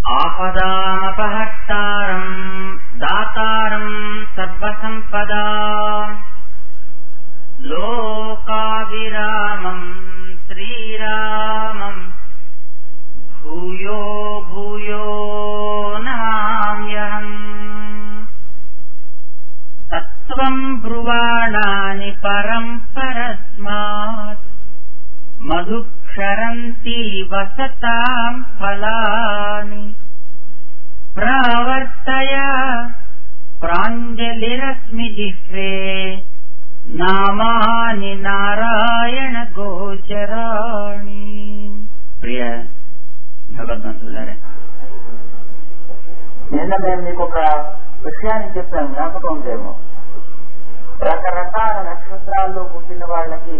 आपदामपहर्तारम् दातारम् सर्वसम्पदा लोकाभिरामम् श्रीरामम् भूयो भूयो नमाम्यहम् तत्त्वम् ब्रुवाणानि परम् परस्मात् मधुक्षरन्ति वसताम् फलानि प्रावर्तय प्राञ्जलिरस्मि जिह्वे నామాని నారాయణ గోచరాణి ప్రియ భగవద్వంతులారా నిన్న నేను మీకు ఒక విషయాన్ని చెప్పాను జ్ఞాపకం ఉందేమో రకరకాల నక్షత్రాల్లో పుట్టిన వాళ్ళకి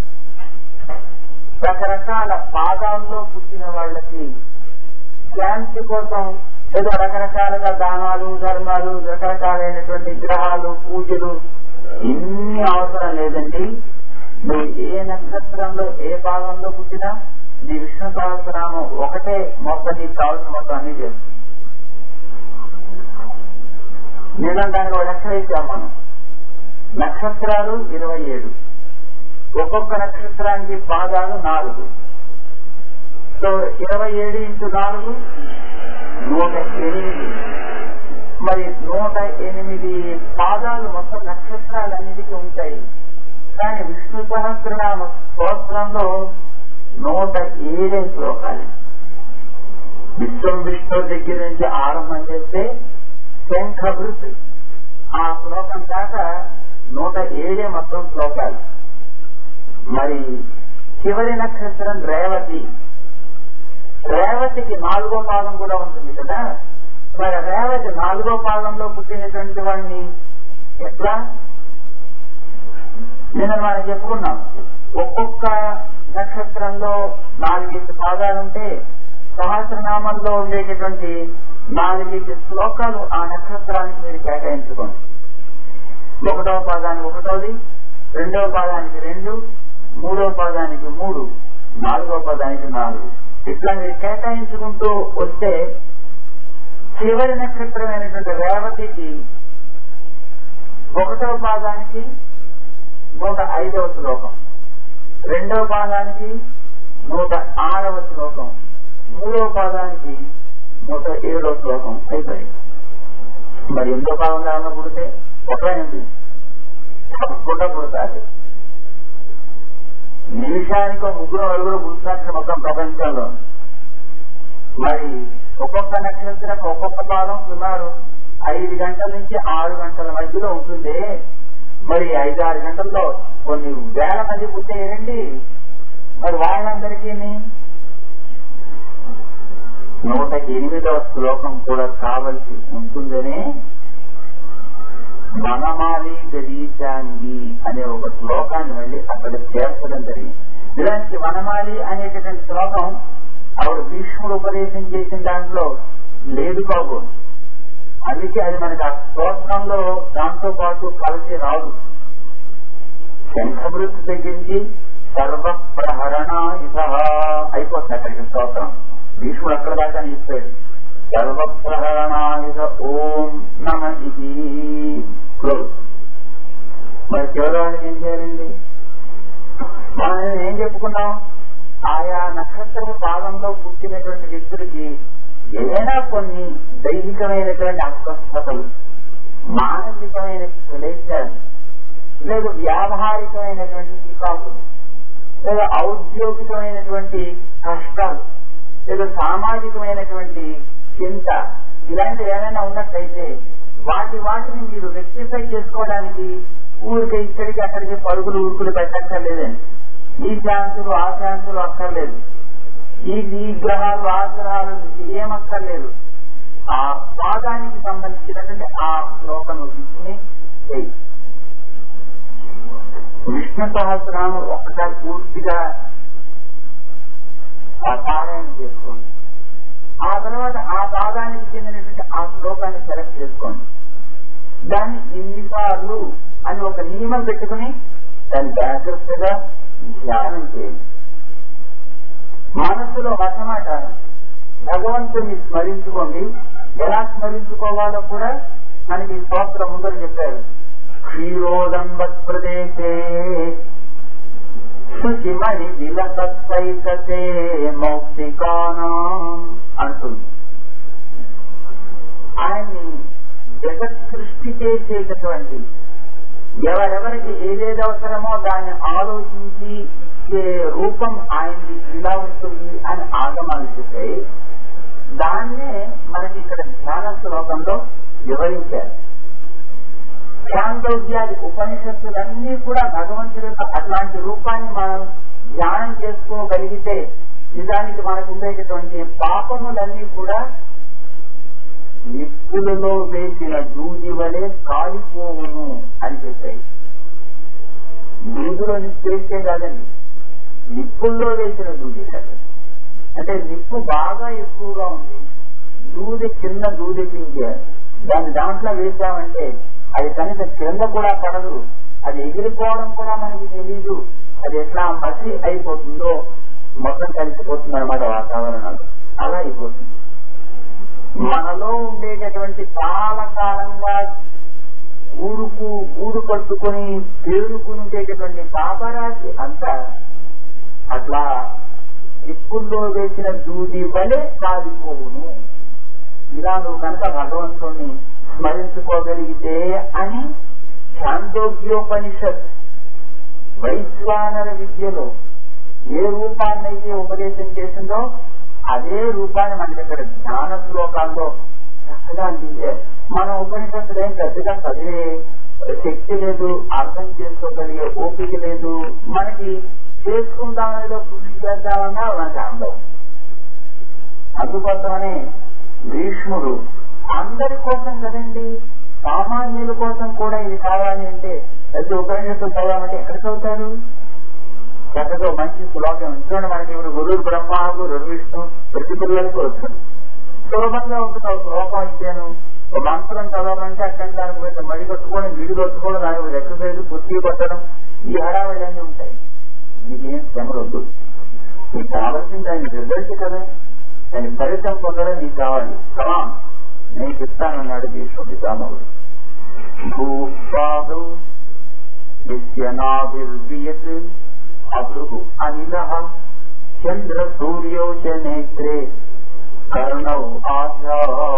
రకరకాల పాదాల్లో పుట్టిన వాళ్ళకి శాంతి కోసం ఏదో రకరకాలుగా దానాలు ధర్మాలు రకరకాలైనటువంటి గ్రహాలు పూజలు ఇన్ని అవసరం లేదండి నువ్వు ఏ నక్షత్రంలో ఏ భాగంలో పుట్టినా నీ విష్ణు సహస్రనామం ఒకటే మొత్తం నీకు కావాల్సిన మొత్తం అన్ని చేస్తుంది నిన్న దానికి ఒక లెక్క ఇచ్చాం మనం నక్షత్రాలు ఇరవై ఏడు ఒక్కొక్క నక్షత్రానికి పాదాలు నాలుగు సో ఇరవై ఏడు ఇంటూ నాలుగు నూట ఎనిమిది మరి నూట ఎనిమిది పాదాలు మొత్తం నక్షత్రాలన్నిటికీ ఉంటాయి కానీ విష్ణు సహస్రనామ స్తోత్రంలో నూట ఏడే శ్లోకాలు విశ్వం విష్ణు దగ్గర నుంచి ఆరంభం చేస్తే శంఖభృత్ ఆ శ్లోకం దాకా నూట ఏడే మొత్తం శ్లోకాలు మరి చివరి నక్షత్రం రేవతి రేవతికి నాలుగో పాదం కూడా ఉంటుంది కదా మరి రేవతి నాలుగో పాదంలో పుట్టినటువంటి వాడిని ఎట్లా నిన్న మనం చెప్పుకున్నాం ఒక్కొక్క నక్షత్రంలో నాలుగైదు పాదాలుంటే సహస్రనామంలో ఉండేటటువంటి నాలుగైదు శ్లోకాలు ఆ నక్షత్రానికి మీరు కేటాయించుకోండి ఒకటవ పాదానికి ఒకటోది రెండవ పాదానికి రెండు మూడవ పాదానికి మూడు నాలుగవ పదానికి నాలుగు ఇట్లా మీరు కేటాయించుకుంటూ వస్తే చివరి నక్షత్రమైనటువంటి రేవతికి ఒకటవ పాదానికి నూట ఐదవ శ్లోకం రెండవ పాదానికి నూట ఆరవ శ్లోకం మూడవ పాదానికి నూట ఏడవ శ్లోకం అయిపోయి మరి ఎంతో పాదం ఏమన్నా పుడితే ఒకటైంది తప్పకుండా పుడతారు నిమిషానికి ఒక ముగ్గురు నలుగురు పుడుతున్నట్టు మొత్తం ప్రపంచంలో మరి ఒక్కొక్క నక్షత్రం ఒక్కొక్క పాదం సుమారు ఐదు గంటల నుంచి ఆరు గంటల మధ్యలో ఉంటుంది మరి ఐదు ఆరు గంటల్లో కొన్ని వేల మంది పుట్టేయండి మరి వాళ్ళందరికీ నూట ఎనిమిదవ శ్లోకం కూడా కావలసి ఉంటుందనే మనమాలి గరీచాంగి అనే ఒక శ్లోకాన్ని మళ్ళీ అక్కడ చేర్చడం జరిగింది ఇలాంటి వనమాలి అనేటటువంటి శ్లోకం ఆవిడ భీష్ముడు ఉపదేశం చేసిన దాంట్లో లేదు కాబోదు అందుకే అది మనకి ఆ స్తోత్రంలో దాంతో పాటు కలిసి రాదు శంఖమృతి తగ్గించి సర్వప్రహరణ ఇత అయిపోతుంది అక్కడికి స్తోత్రం భీష్ముడు అక్కడ దాకా ఇస్తాడు సర్వప్రహరణాయుధ ఓం నమ ఇది క్లోజ్ మరి చివరికి ఏం చేయాలండి మనం ఏం చెప్పుకున్నాం ఆయా నక్షత్ర పాదంలో పుట్టినటువంటి వ్యక్తులకి ఏదైనా కొన్ని దైహికమైనటువంటి అస్వస్థతలు మానసికమైన క్లేశాలు లేదా వ్యావహారికమైనటువంటి చికాకులు లేదా ఔద్యోగికమైనటువంటి కష్టాలు లేదా సామాజికమైనటువంటి చింత ఇలాంటివి ఏమైనా ఉన్నట్టయితే వాటి వాటిని మీరు రెక్టిఫై చేసుకోవడానికి ఊరికి ఇక్కడికి అక్కడికి పరుగులు ఊరుకులు పెట్టక్కర్లేదండి ఈ శాంతులు ఆ శాంతులు అక్కర్లేదు ఈ ఈ గ్రహాలు ఆ గ్రహాలు ఏమక్కర్లేదు ఆ పాదానికి సంబంధించినటువంటి ఆ శ్లోకం తీసుకుని చేయి విష్ణు సహస్రామం ఒక్కసారి పూర్తిగా ఆ పారాయణ చేసుకోండి ఆ తర్వాత ఆ పాదానికి చెందినటువంటి ఆ శ్లోకాన్ని సెలెక్ట్ చేసుకోండి దాన్ని ఇన్నిసార్లు అని ఒక నియమం పెట్టుకుని దాన్ని జాగ్రత్తగా ధ్యానం చేయండి మనస్సులో వశమాట భగవంతుని స్మరించుకోండి ఎలా స్మరించుకోవాలో కూడా మనకి స్తోత్రం ముందర చెప్పారు క్షీరోదంబత్ ప్రదేశే శుచిమణి విలసత్పైకతే మౌక్తికానాం అంటుంది ఆయన్ని జగత్ సృష్టి చేసేటటువంటి ఎవరెవరికి ఏదేది అవసరమో దాన్ని ఆలోచించి ఇచ్చే రూపం ఆయనది ఇలా ఉంటుంది అని ఆగమాలు చెప్పాయి దాన్నే మనకి ఇక్కడ ధ్యాన శ్లోకంలో వివరించారు చాందోగ్యాది ఉపనిషత్తులన్నీ కూడా భగవంతుడి యొక్క అట్లాంటి రూపాన్ని మనం ధ్యానం చేసుకోగలిగితే నిజానికి మనకు ఉండేటటువంటి పాపములన్నీ కూడా నిప్పులలో వేసిన దూది వలె కాలిపోవును అని చెప్పాయి దూదిలో నిప్పు వేస్తే కాదండి నిప్పుల్లో వేసిన దూది కాదు అంటే నిప్పు బాగా ఎక్కువగా ఉంది దూది కింద దూది పింకే దాన్ని దాంట్లో వేసామంటే అది కనుక కింద కూడా పడదు అది ఎగిరిపోవడం కూడా మనకి తెలీదు అది ఎట్లా మసి అయిపోతుందో మొత్తం కలిసిపోతుంది అనమాట వాతావరణాలు అలా అయిపోతుంది మనలో ఉండేటటువంటి చాలా కాలంగా ఊరుకు ఊరు పట్టుకొని పేరుకుని ఉండేటటువంటి పాపరాశి అంతా అట్లా నిప్పుల్లో వేసిన దూది వలె కాలిపోవును ఇలా నువ్వు కనుక భగవంతుణ్ణి స్మరించుకోగలిగితే అని చాందోగ్యోపనిషత్ వైశ్వానర విద్యలో ఏ రూపాన్నైతే ఉపదేశం చేసిందో అదే రూపాన్ని మనకి ఇక్కడ జ్ఞాన శ్లోకాల్లో చక్కగా అందించే మన ఉపనిషత్తులు ఏం పెద్దగా చదివే శక్తి లేదు అర్థం చేసుకోగలిగే ఓపిక లేదు మనకి చేసుకుందామనేదో కృషి చేద్దామన్నా మనకి అందం అందుకోసమనే భీష్ముడు అందరి కోసం కదండి సామాన్యుల కోసం కూడా ఇది కావాలి అంటే ప్రతి ఉపనిషత్తు చదవాలంటే ఎక్కడ చదువుతారు చక్కగా మంచి శ్లోకం చూడండి మనకి ఇప్పుడు గురువు బ్రహ్మ గురు విష్ణు ప్రతి పిల్లలకు వస్తుంది సులభంగా ఉంటుంది ఒక శ్లోకం ఇచ్చాను ఒక మంత్రం చదవాలంటే అక్కడ దానికి కొంచెం మడి కట్టుకోవడం విడి కట్టుకోవడం దానికి ఎక్సర్సైజ్ కుర్చీ పట్టడం ఈ హడావిడన్నీ ఉంటాయి మీకేం శ్రమ వద్దు మీకు కావాల్సింది ఆయన రిజల్ట్ కదా దాని ఫలితం పొందడం నీకు కావాలి కమా నేను చెప్తానన్నాడు భీష్ముడి రాముడు భూపాదు విద్యనాభిర్వియత్ అభృగు అనిల చంద్ర సూర్యౌ చ నేత్రే కర్ణౌ ఆశాౌ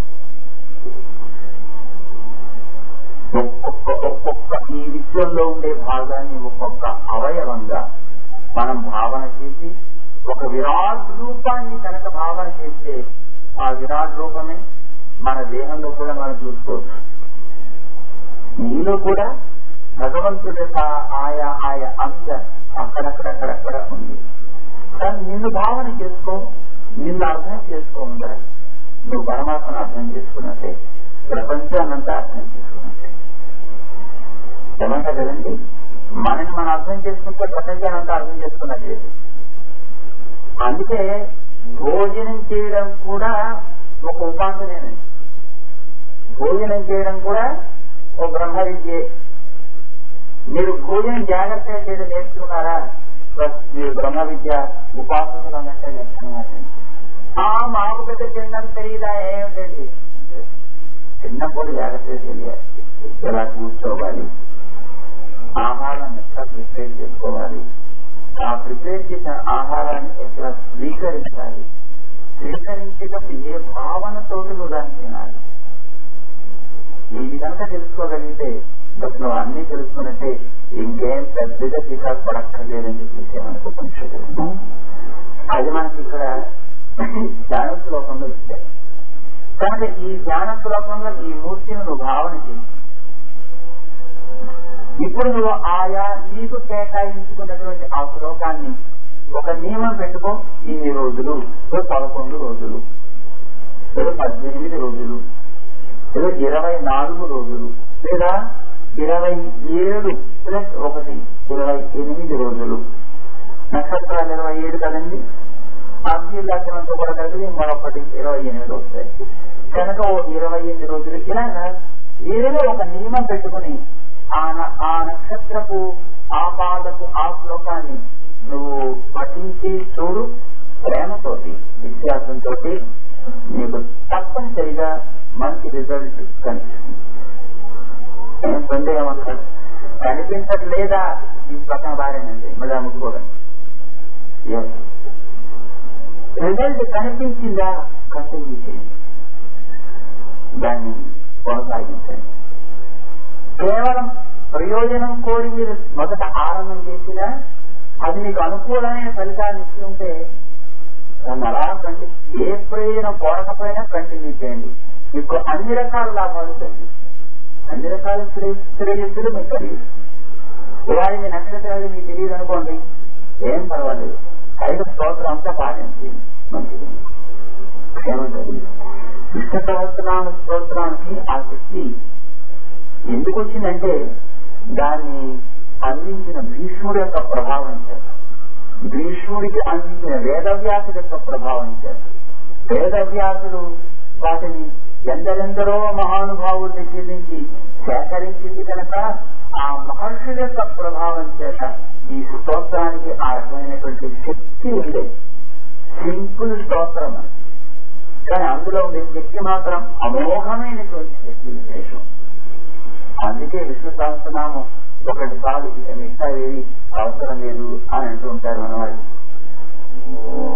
ఒక్కొక్క ఒక్కొక్క ఈ విశ్వంలో ఉండే భాగాన్ని ఒక్కొక్క అవయవంగా మనం భావన చేసి ఒక విరాట్ రూపాన్ని కనుక భావన చేస్తే ఆ విరాట్ రూపమే మన దేహంలో కూడా మనం చూసుకోవచ్చు నీలో కూడా భగవంతుడి యొక్క ఆయా ఆయా అంశ అక్కడక్కడక్కడక్కడ ఉంది కానీ నిన్ను భావన చేసుకో నిన్ను అర్థం చేసుకో ఉందా నువ్వు పరమాత్మను అర్థం చేసుకున్నట్టే ప్రపంచాన్నంతా అర్థం చేసుకున్నట్టే ఏమంటా కదండి మనని మనం అర్థం చేసుకుంటే ప్రపంచాన్నంతా అర్థం చేసుకున్నట్టే అందుకే భోజనం చేయడం కూడా ఒక ఉపాసనేనండి భోజనం చేయడం కూడా ఒక బ్రహ్మ విద్యే మీరు భోజనం జాగ్రత్తగా చేయడం నేర్చుకున్నారా బస్ మీరు బ్రహ్మ విద్య ఉపాసకులు అన్నట్టే నేర్చుకున్నారు ఆ మాకు పెద్ద తినడం తెలియదా ఏమిటండి చిన్నప్పుడు జాగ్రత్తగా తెలియాలి ఎలా కూర్చోవాలి ఆహారాన్ని ఎట్లా ప్రిపేర్ చేసుకోవాలి ఆ ప్రిపేర్ చేసిన ఆహారాన్ని ఎట్లా స్వీకరించాలి స్వీకరించేటప్పుడు ఏ భావనతో నువ్వు దాన్ని తినాలి ఈ విధంగా తెలుసుకోగలిగితే బట్ నువ్వు అన్ని తెలుసుకున్నట్టే ఇంకేం పెద్దగా శ్రీకాకు పడక్కర్లేదని చెప్పేసి మనకు ఉపనిషత్తు అది మనకి ఇక్కడ ధ్యాన శ్లోకంలో ఇచ్చారు కనుక ఈ ధ్యాన శ్లోకంలో ఈ మూర్తిని నువ్వు భావన చేయి ఇప్పుడు నువ్వు ఆయా నీకు కేటాయించుకున్నటువంటి ఆ శ్లోకాన్ని ఒక నియమం పెట్టుకో ఇన్ని రోజులు ఓ పదకొండు రోజులు లేదా పద్దెనిమిది రోజులు లేదా ఇరవై నాలుగు రోజులు లేదా ఇరవై ఏడు ప్లస్ ఒకటి ఇరవై ఎనిమిది రోజులు నక్షత్రాలు ఇరవై ఏడు కదండి అభ్యుల్లాసనంతో కూడా కలిపి మరొకటి ఇరవై ఎనిమిది వస్తాయి కనుక ఓ ఇరవై ఎనిమిది రోజులు ఇలాగా ఏదో ఒక నియమం పెట్టుకుని ఆ న- ఆ నక్షత్రపు ఆ పాదపు ఆ శ్లోకాన్ని నువ్వు పఠించి చూడు ప్రేమతోటి విశ్వాసంతో నీకు తప్పనిసరిగా మంచి రిజల్ట్ కనిపిస్తుంది ఏం సందేహం అక్కడ కనిపించట్లేదా ఈ పక్కన బాగానండి మళ్ళీ అమ్ముకోవడం రిజల్ట్ కనిపించిందా కంటిన్యూ చేయండి దాన్ని కొనసాగించండి కేవలం ప్రయోజనం కోరి మీరు మొదట ఆరంభం చేసినా అది మీకు అనుకూలమైన ఫలితాన్ని ఇస్తుంటే దాన్ని అలా కంటి ఏ ప్రయోజనం కోరకపోయినా కంటిన్యూ చేయండి మీకు అన్ని రకాల లాభాలు కలిగి అన్ని రకాల శ్రేయ- శ్రేయస్సులు మీకు కలిగిస్తుంది వారికి నక్షత్రాలు మీకు తెలియదు అనుకోండి ఏం పర్వాలేదు ఐదు స్తోత్రం అంతా పాటించి మంచిది ఏమంటది విష్ణు సహస్రనామ స్తోత్రానికి ఆ శక్తి ఎందుకు వచ్చిందంటే దాన్ని అందించిన భీష్ముడి యొక్క ప్రభావం చేత భీష్ముడికి అందించిన వేదవ్యాసుడి యొక్క ప్రభావం చేత వేదవ్యాసుడు వాటిని ఎందరెందరో మహానుభావుల దగ్గర నుంచి సేకరించింది కనుక ఆ మహర్షుల యొక్క ప్రభావం చేత ఈ స్తోత్రానికి ఆ రకమైనటువంటి శక్తి ఉంది సింపుల్ స్తోత్రం అది. కానీ అందులో ఉండే శక్తి మాత్రం అమోఘమైనటువంటి శక్తి విశేషం అందుకే విష్ణు సహస్రనామం ఒకటి చాలు ఇక మిగతా ఏది అవసరం లేదు అని అంటూ ఉంటారు మనవాళ్ళు